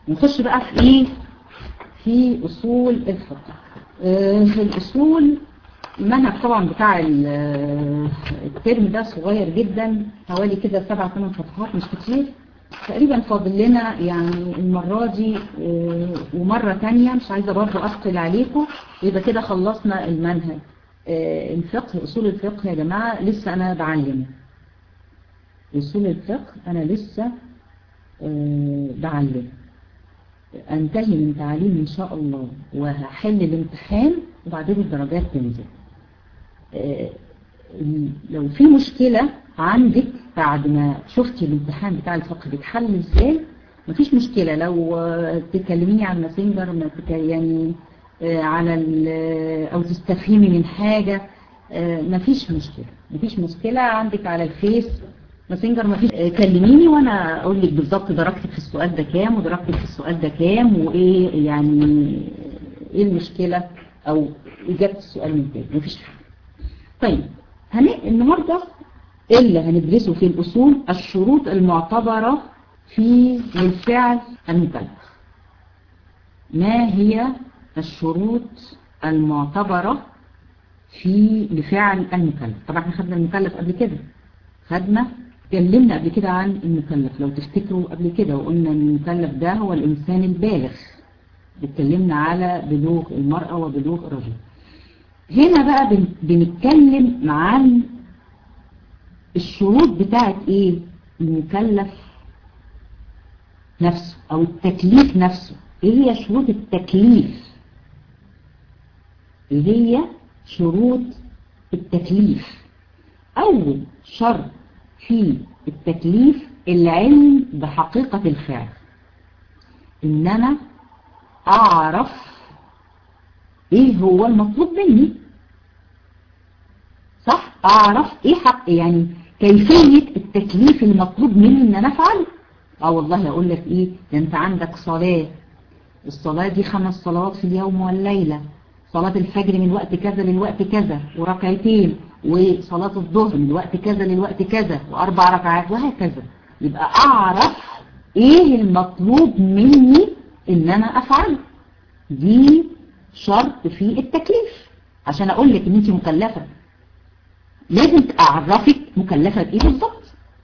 نخش بقى في ايه في اصول الفقه آه الاصول المنهج طبعا بتاع الترم ده صغير جدا حوالي كده سبع ثمان صفحات مش كتير تقريبا فاضل لنا يعني المرة دي ومرة تانية مش عايزة برضه أثقل عليكم يبقى كده خلصنا المنهج الفقه أصول الفقه يا جماعة لسه أنا بعلمه أصول الفقه أنا لسه بعلمه أنتهي من تعليم إن شاء الله وهحل الامتحان وبعدين الدرجات تنزل لو في مشكلة عندك بعد ما شفتي الامتحان بتاع الفقه بيتحل ازاي مفيش مشكلة لو تكلميني عن ماسنجر ما يعني على او تستفهمي من حاجة مفيش مشكلة مفيش مشكلة عندك على الفيس ماسنجر مفيش كلميني وانا اقول لك بالظبط درجتك في السؤال ده كام ودرجتك في السؤال ده كام وايه يعني ايه المشكلة او اجابة السؤال من تاني مفيش حاجة طيب هن... النهاردة اللي هندرسه في الأصول الشروط المعتبرة في الفعل المكلف ما هي الشروط المعتبرة في لفعل المكلف طبعا احنا خدنا المكلف قبل كده خدنا اتكلمنا قبل كده عن المكلف لو تفتكروا قبل كده وقلنا ان المكلف ده هو الإنسان البالغ اتكلمنا على بلوغ المرأة وبلوغ الرجل هنا بقى بنتكلم عن الشروط بتاعت ايه المكلف نفسه او التكليف نفسه ايه هي شروط التكليف ايه هي شروط التكليف اول شرط في التكليف العلم بحقيقة الفعل ان انا اعرف ايه هو المطلوب مني صح اعرف ايه حق يعني كيفية التكليف المطلوب مني ان انا افعله اه والله اقول لك ايه ده انت عندك صلاة الصلاة دي خمس صلوات في اليوم والليلة صلاة الفجر من وقت كذا للوقت كذا وركعتين وصلاة الظهر من وقت كذا للوقت كذا واربع ركعات وهكذا يبقى اعرف ايه المطلوب مني ان انا افعله دي شرط في التكليف عشان اقول لك ان انت مكلفة لازم اعرفك مكلفة بايه بالظبط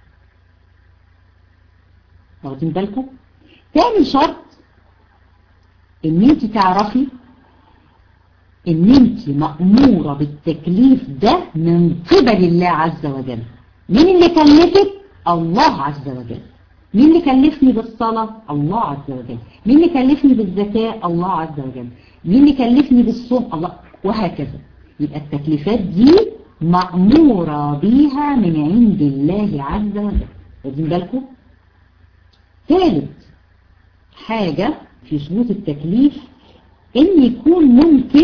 واخدين بالكم تاني شرط ان انت تعرفي ان انت مأمورة بالتكليف ده من قبل الله عز وجل مين اللي كلفك الله عز وجل مين اللي كلفني بالصلاة الله عز وجل مين اللي كلفني بالزكاة الله عز وجل مين اللي كلفني بالصوم الله وهكذا يبقى التكليفات دي مأمورة بيها من عند الله عز وجل واخدين بالكم ثالث حاجة في شروط التكليف ان يكون ممكن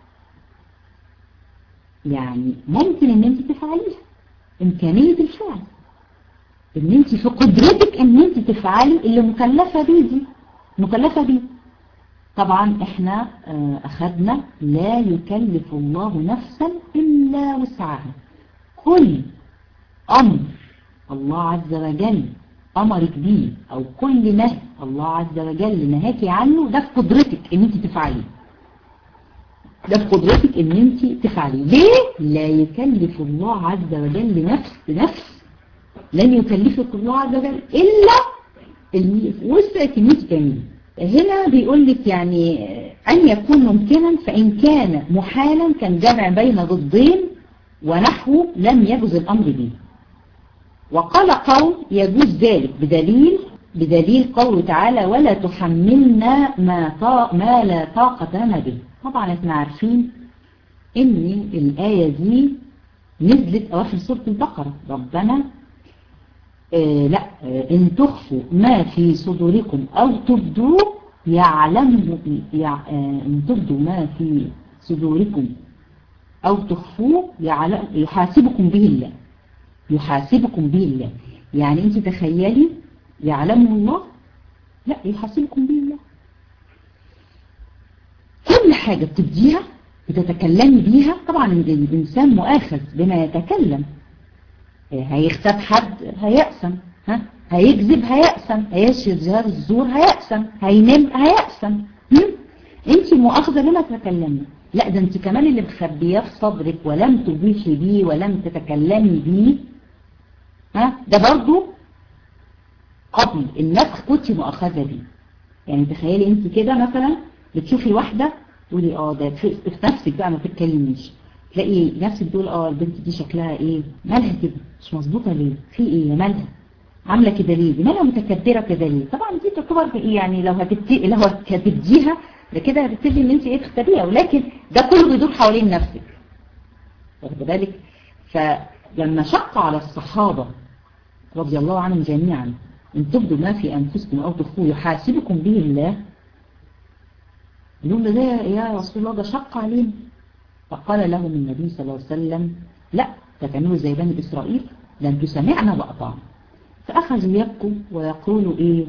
يعني ممكن ان انت تفعليها امكانية الفعل ان انت في قدرتك ان انت تفعلي اللي مكلفة بيه دي مكلفة بيه طبعا احنا اخدنا لا يكلف الله نفسا الا وسعها كل امر الله عز وجل امرك بيه او كل نهي الله عز وجل نهاكي عنه ده في قدرتك ان انت تفعليه ده في قدرتك ان انت تفعليه ليه لا يكلف الله عز وجل نفس نفس لن يكلفك الله عز وجل الا اللي وسعك ان انت تعمليه هنا بيقول لك يعني ان يكون ممكنا فان كان محالا كان جمع بين ضدين ونحو لم يجوز الامر به وقال قول يجوز ذلك بدليل بدليل قوله تعالى ولا تحملنا ما, طا ما لا طاقة لنا به طبعا احنا عارفين ان الآية دي نزلت أواخر سورة البقرة ربنا آه لا آه إن تخفوا ما في صدوركم أو تبدوا يعلمه يع آه إن تبدوا ما في صدوركم أو تخفوه يعلم يحاسبكم به الله يحاسبكم به الله يعني انت تخيلي يعلمه الله لا يحاسبكم به الله كل حاجة بتبديها بتتكلمي بيها طبعا الإنسان مؤاخذ بما يتكلم هيختب حد هيأسم ها هيكذب هيأسم هيشهد الزور هيأسم هينام هيأسم انت مؤاخذة لما تتكلمي لا ده انت كمان اللي مخبياه في صدرك ولم تبيحي بيه ولم تتكلمي بيه ها ده برضو قبل النفخ كنت مؤاخذة بيه يعني تخيلي انت كده مثلا بتشوفي واحدة تقولي اه ده في نفسك بقى ما تتكلميش تلاقي نفسك بتقول اه البنت دي شكلها ايه مالها كده مش مظبوطه ليه في ايه مالها عامله كده ليه دي مالها متكبره كده ليه طبعا دي تعتبر بايه يعني لو هتبتدي لو هتبديها ده كده هتبتدي ان انت ايه تختاريها ولكن ده كله بيدور حوالين نفسك واخد بالك فلما شق على الصحابه رضي الله عنهم جميعا ان تبدوا ما في انفسكم او تخفوه يحاسبكم به الله يقول ده يا رسول الله ده شق علينا فقال لهم النبي صلى الله عليه وسلم لا تكملوا زي بني إسرائيل لن تسمعنا وأطعنا فأخذوا يبكوا ويقولوا إيه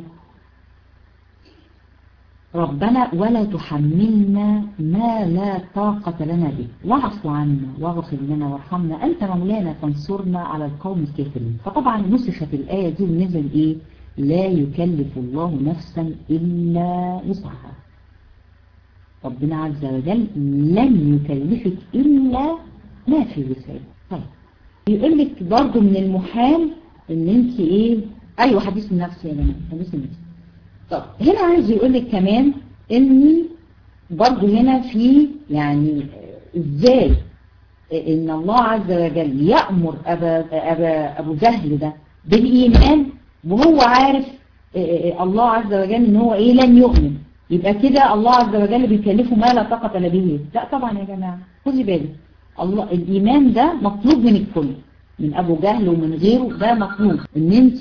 ربنا ولا تحملنا ما لا طاقة لنا به واعف عنا واغفر لنا وارحمنا أنت مولانا فانصرنا على القوم الكافرين فطبعا نسخت الآية دي ونزل إيه لا يكلف الله نفسا إلا وسعها ربنا عز وجل لن يكلفك إلا ما في وسعك طيب يقول لك برضه من المحال ان انت ايه ايوه حديث النفس يا جماعه حديث النفس طب هنا عايز يقول لك كمان ان برضه هنا في يعني ازاي ان الله عز وجل يأمر أبا, أبا أبو جهل ده بالإيمان وهو عارف الله عز وجل ان هو ايه لن يؤمن يبقى كده الله عز وجل بيكلفه ما لا طاقة به لا طبعا يا جماعة خذي بالك الله الإيمان ده مطلوب من الكل من أبو جهل ومن غيره ده مطلوب ان انت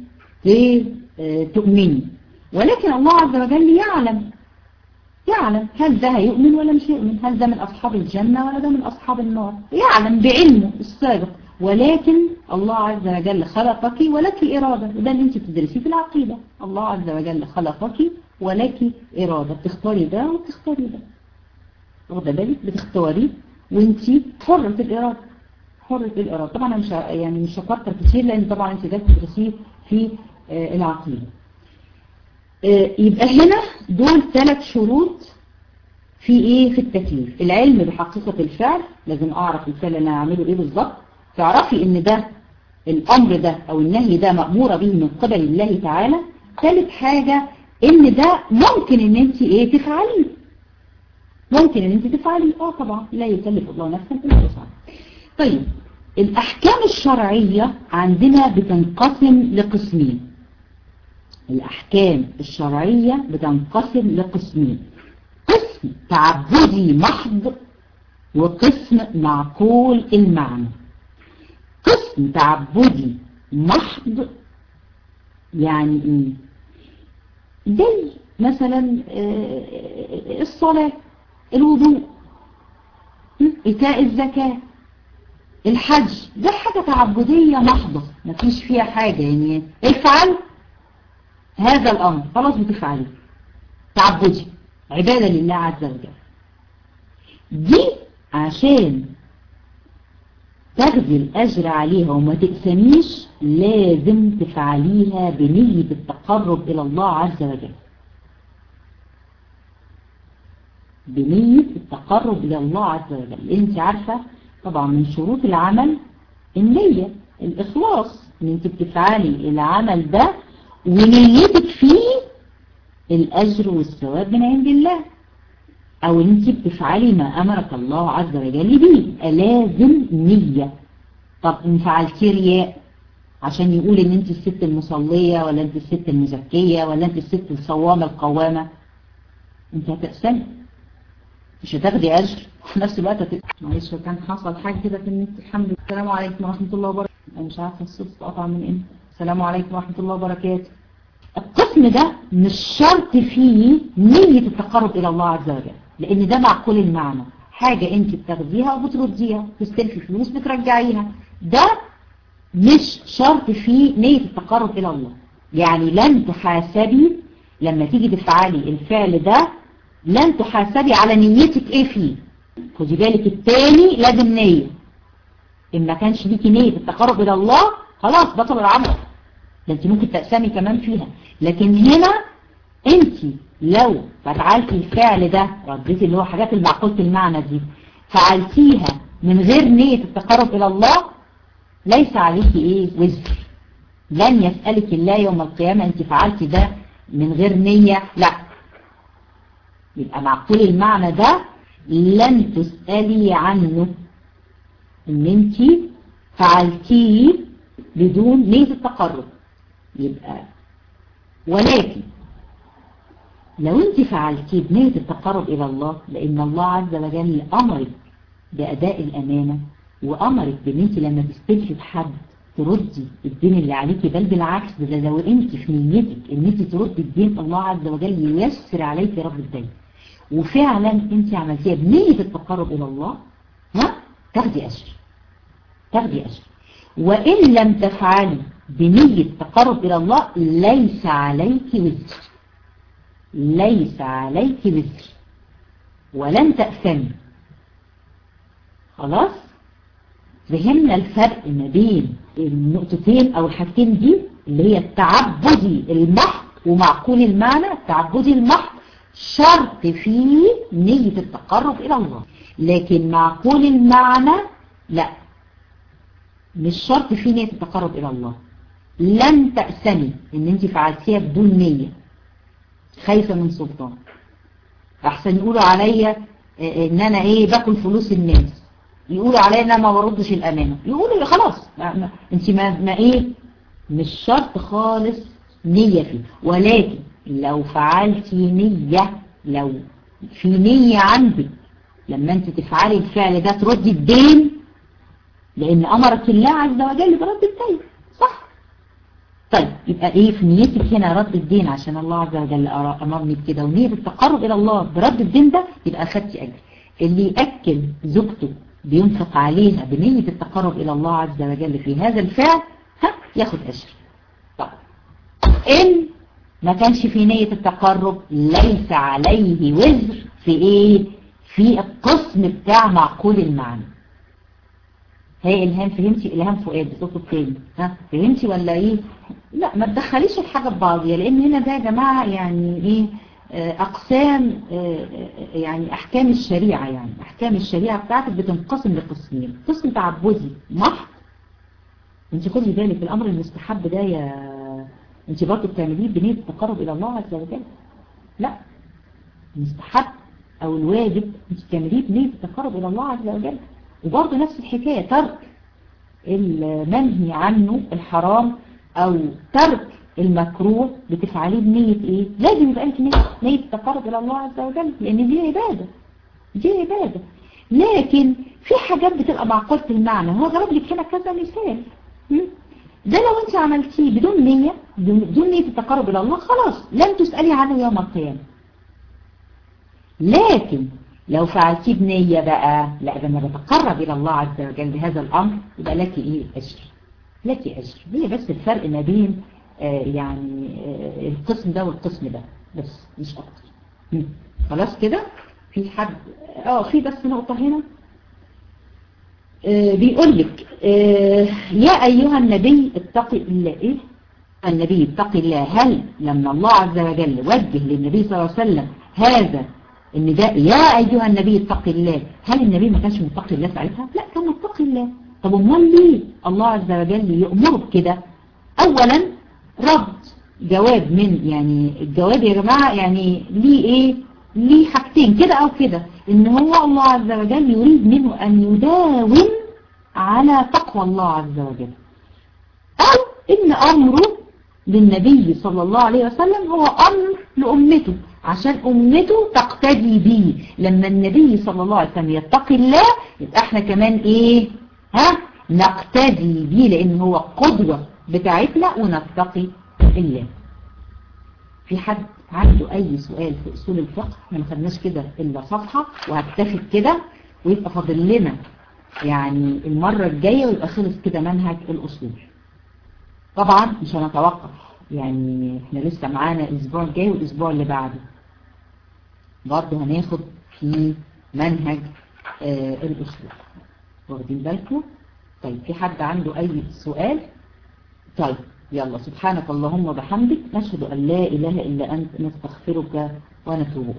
تؤمني ولكن الله عز وجل يعلم يعلم هل ده هيؤمن ولا مش يؤمن هل ده من أصحاب الجنة ولا ده من أصحاب النار يعلم بعلمه السابق ولكن الله عز وجل خلقك ولك إرادة وده اللي انت بتدرسيه في العقيدة الله عز وجل خلقك ولك إرادة بتختاري ده وبتختاري ده واخده بالك بتختاري وانت حرة الإرادة حرة الإرادة طبعا أنا مش يعني مش هكتر كتير لأن طبعا انت ده بتدرسيه في آه العقيدة آه يبقى هنا دول ثلاث شروط في ايه في التكليف العلم بحقيقة الفعل لازم اعرف الفعل انا هعمله ايه بالظبط تعرفي ان ده الامر ده او النهي ده مأمورة به من قبل الله تعالى ثالث حاجة ان ده ممكن ان انت ايه تفعليه ممكن ان انت تفعليه اه طبعا لا يكلف الله نفسا الا وسعها طيب الاحكام الشرعية عندنا بتنقسم لقسمين الاحكام الشرعية بتنقسم لقسمين قسم تعبدي محض وقسم معقول المعنى قسم تعبدي محض يعني ايه زي مثلا الصلاة الوضوء إيتاء الزكاة الحج ده حاجة تعبدية محضة مفيش فيها حاجة يعني افعل هذا الأمر خلاص بتفعله تعبدي عبادة لله عز وجل دي عشان تاخدي الأجر عليها وما تقسميش لازم تفعليها بنية التقرب إلى الله عز وجل بنية التقرب إلى الله عز وجل انت عارفة طبعا من شروط العمل النية الإخلاص ان انت بتفعلي العمل ده ونيتك فيه الأجر والثواب من عند الله او انت بتفعلي ما امرك الله عز وجل به لازم نية طب ان فعلتي رياء عشان يقول ان انت الست المصلية ولا انت الست المزكية ولا انت الست الصوامة القوامة انت هتقسمي مش هتاخدي اجر في نفس الوقت هتبقى معلش كان حصل حاجة كده في النت الحمد لله السلام عليكم ورحمة الله وبركاته انا مش عارفة الصوت اتقطع من امتى السلام عليكم ورحمة الله وبركاته القسم ده مش شرط فيه نية التقرب الى الله عز وجل لان ده معقول المعنى حاجة انت بتاخديها وبترديها تستلفي فلوس بترجعيها ده مش شرط فيه نية التقرب الى الله يعني لن تحاسبي لما تيجي تفعلي الفعل ده لن تحاسبي على نيتك ايه فيه خدي بالك التاني لازم نية ان ما كانش ليكي نية التقرب الى الله خلاص بطل العمل ده انت ممكن تقسمي كمان فيها لكن هنا انت لو فعلتي الفعل ده رديتي اللي هو حاجات المعقولة المعنى دي فعلتيها من غير نية التقرب الى الله ليس عليك ايه وزر لن يسألك الله يوم القيامة انت فعلتي ده من غير نية لا يبقى معقول المعنى ده لن تسألي عنه ان انت فعلتيه بدون نية التقرب يبقى ولكن لو انت فعلتيه بنية التقرب الى الله لان الله عز وجل امرك باداء الامانة وامرك بان انت لما تستلفي بحد تردي الدين اللي عليكي بل بالعكس ده لو انت في نيتك ان انت تردي الدين الله عز وجل ييسر عليك رب الدين وفعلا انت عملتيها بنية التقرب الى الله ها تاخدي اجر تاخدي اجر وان لم تفعلي بنية التقرب الى الله ليس عليك وزر ليس عليك وزر ولن تأثمي خلاص فهمنا الفرق ما بين النقطتين او الحاجتين دي اللي هي التعبدي المحض ومعقول المعنى التعبدي المحض شرط فيه نية التقرب الى الله لكن معقول المعنى لا مش شرط فيه نية التقرب الى الله لن تأسمي ان انت فعلتيها بدون نية خايفة من سلطان احسن يقولوا عليا ان انا ايه باكل فلوس الناس يقولوا عليا ان انا ما بردش الامانة يقولوا خلاص ما ما انت ما, ما ايه مش شرط خالص نية فيه ولكن لو فعلتي نية لو في نية عندك لما انت تفعلي الفعل ده تردي الدين لان امرك الله عز وجل برد الدين صح طيب يبقى ايه في نيتك هنا رد الدين عشان الله عز وجل امرني بكده ونية التقرب الى الله برد الدين ده يبقى اخدتي اجر اللي ياكل زوجته بينفق عليها بنية التقرب الى الله عز وجل في هذا الفعل ها ياخد اجر طيب ان ما كانش في نية التقرب ليس عليه وزر في ايه في القسم بتاع معقول المعنى هي إلهام فهمتي إلهام فؤاد صوته التاني ها فهمتي ولا إيه لا ما تدخليش الحاجة ببعضيها لأن هنا ده يا جماعة يعني إيه أقسام يعني أحكام الشريعة يعني أحكام الشريعة بتاعتك بتنقسم لقسمين قسم تعبدي محض انت خدي بالك الأمر المستحب ده يا انت برضه بتعمليه بنية التقرب إلى الله عز وجل لا المستحب أو الواجب انت بتعمليه بنية التقرب إلى الله عز وجل وبرضه نفس الحكاية ترك المنهي عنه الحرام او ترك المكروه بتفعليه بنية ايه لازم يبقى انت نية التقرب الى الله عز وجل لان دي عبادة دي عبادة لكن في حاجات بتبقى معقولة المعنى هو جرب لك هنا كذا مثال ده لو انت عملتيه بدون نية بدون نية التقرب الى الله خلاص لن تسألي عنه يوم القيامة لكن لو فعلتيه بنية بقى لا ده انا بتقرب الى الله عز وجل بهذا الامر يبقى لك ايه اجر لك اجر هي بس الفرق ما بين آه يعني آه القسم ده والقسم ده بس مش اكتر خلاص كده في حد اه في بس نقطة هنا آه بيقول لك يا ايها النبي اتقي الله ايه النبي اتقي الله هل لما الله عز وجل وجه للنبي صلى الله عليه وسلم هذا ان ده يا ايها النبي اتقي الله هل النبي ما كانش متقي الله ساعتها لا كان متقي الله طب امال ليه الله عز وجل يأمره بكده اولا رد جواب من يعني الجواب يا جماعة يعني ليه ايه ليه حاجتين كده او كده ان هو الله عز وجل يريد منه ان يداوم على تقوى الله عز وجل او ان امره للنبي صلى الله عليه وسلم هو امر لامته عشان امته تقتدي بيه لما النبي صلى الله عليه وسلم يتقي الله يبقى احنا كمان ايه ها نقتدي بيه لان هو قدوة بتاعتنا ونتقي الله في حد عنده اي سؤال في اصول الفقه احنا ما خدناش كده الا صفحة وهكتفي كده ويبقى فاضل لنا يعني المرة الجاية ويبقى خلص كده منهج الاصول طبعا مش هنتوقف يعني احنا لسه معانا الاسبوع الجاي والاسبوع اللي بعده برضه هناخد في منهج آه الاصول واخدين بالكم طيب في حد عنده اي سؤال طيب يلا سبحانك اللهم وبحمدك نشهد أن لا إله إلا أنت نستغفرك ونتوب